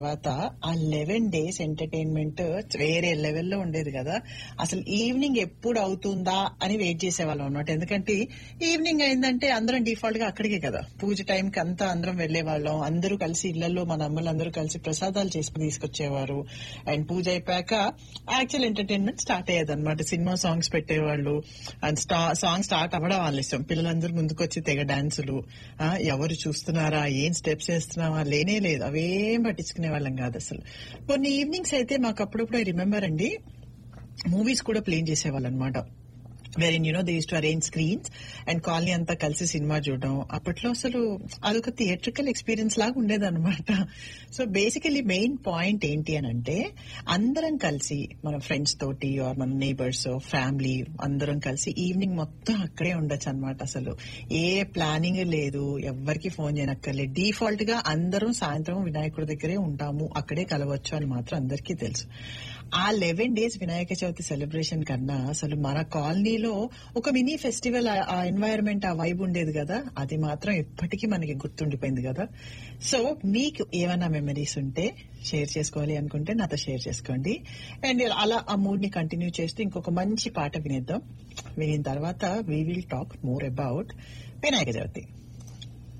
తర్వాత ఆ eleven days entertainment వేరే లెవెల్లో ఉండేది కదా అసలు ఈవినింగ్ ఎప్పుడు అవుతుందా అని వెయిట్ చేసేవాళ్ళం అనమాట ఎందుకంటే ఈవినింగ్ అయిందంటే అందరం డిఫాల్ట్ గా అక్కడికే కదా పూజ టైం కి అంతా అందరం వెళ్లే వాళ్ళం అందరూ కలిసి ఇళ్లలో మన అమ్మలు అందరూ కలిసి ప్రసాదాలు చేసుకుని తీసుకొచ్చేవారు అండ్ పూజ అయిపోయాక యాక్చువల్ ఎంటర్టైన్మెంట్ స్టార్ట్ అయ్యేది అనమాట సినిమా సాంగ్స్ పెట్టేవాళ్ళు అండ్ సాంగ్ స్టార్ట్ అవ్వడం వాళ్ళ ఇష్టం పిల్లలందరూ ముందుకొచ్చి తెగ డాన్సులు ఆ, ఎవరు చూస్తున్నారా ఏం స్టెప్స్ వేస్తున్నావా లేనే లేదు అవేం పట్టించుకునే వాళ్ళం కాదు అసలు కొన్ని ఈవినింగ్స్ అయితే మాకు అప్పుడప్పుడు ఐ రిమెంబర్ అండి మూవీస్ కూడా ప్లే చేసేవాళ్ళు అనమాట very you know they to arrange screens and colony అంతా కలిసి సినిమా చూడడం అప్పట్లో అసలు అదొక థియేట్రికల్ ఎక్స్పీరియన్స్ లాగా ఉండేదన్నమాట సో బేసికలీ మెయిన్ పాయింట్ ఏంటి అని అంటే అందరం కలిసి మన ఫ్రెండ్స్ తోటి ఆర్ మన నేబర్స్ ఫ్యామిలీ అందరం కలిసి ఈవినింగ్ మొత్తం అక్కడే ఉండొచ్చు అనమాట అసలు ఏ ప్లానింగ్ లేదు ఎవ్వరికి ఫోన్ చేయనక్కర్లేదు డిఫాల్ట్ గా అందరం సాయంత్రం వినాయకుడి దగ్గరే ఉంటాము అక్కడే కలవచ్చు అని మాత్రం అందరికీ తెలుసు ఆ eleven days Vinayaka Chavithi celebration కన్నా అసలు మన కాలనీలో ఒక మినీ ఫెస్టివల్ ఆ ఎన్వైరన్మెంట్ ఆ వైబ్ ఉండేది కదా అది మాత్రం ఇప్పటికీ మనకి గుర్తుండిపోయింది కదా సో మీకు ఏమైనా మెమరీస్ ఉంటే షేర్ చేసుకోవాలి అనుకుంటే నాతో షేర్ చేసుకోండి అండ్ అలా ఆ మూడ్ ని కంటిన్యూ చేస్తూ ఇంకొక మంచి పాట వినేద్దాం వినిన తర్వాత we will talk more about Vinayaka Chavithi